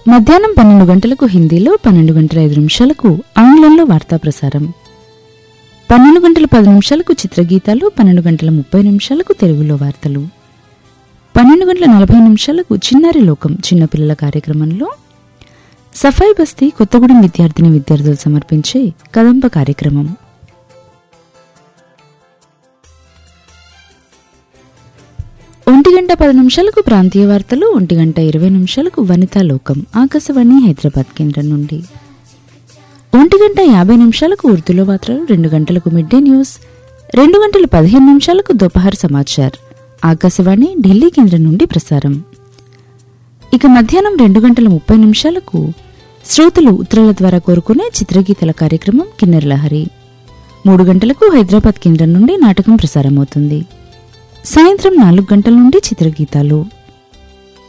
మధ్యాహ్నం పన్నెండు గంటలకు హిందీలో పన్నెండు గంటల ఐదు నిమిషాలకు ఆంగ్లంలో వార్తా ప్రసారం పన్నెండు గంటల పది నిమిషాలకు చిత్రగీతాలు పన్నెండు గంటల ముప్పై నిమిషాలకు తెలుగులో వార్తలు పన్నెండు గంటల నలభై నిమిషాలకు చిన్నారి లోకం చిన్నపిల్లల కార్యక్రమంలో సఫాయి బస్తీ కొత్తగూడెం విద్యార్థిని విద్యార్థులు సమర్పించే కదంబ కార్యక్రమం ఒంటి గంట పది నిమిషాలకు ప్రాంతీయ వార్తలు ఒంటి గంట ఇరవై నిమిషాలకు వనితా లోకం ఆకాశవాణి హైదరాబాద్ కేంద్రం నుండి ఒంటి గంట యాభై నిమిషాలకు ఉర్దూలో వార్తలు రెండు గంటలకు మిడ్ డే న్యూస్ రెండు గంటల పదిహేను నిమిషాలకు దోపహర్ సమాచార్ ఆకాశవాణి ఢిల్లీ కేంద్రం నుండి ప్రసారం ఇక మధ్యాహ్నం రెండు గంటల ముప్పై నిమిషాలకు శ్రోతలు ఉత్తరాల ద్వారా కోరుకునే చిత్రగీతల కార్యక్రమం కిన్నెర లహరి మూడు గంటలకు హైదరాబాద్ కేంద్రం నుండి నాటకం ప్రసారమవుతుంది సాయంత్రం నాలుగు గంటల నుండి చిత్రగీతాలు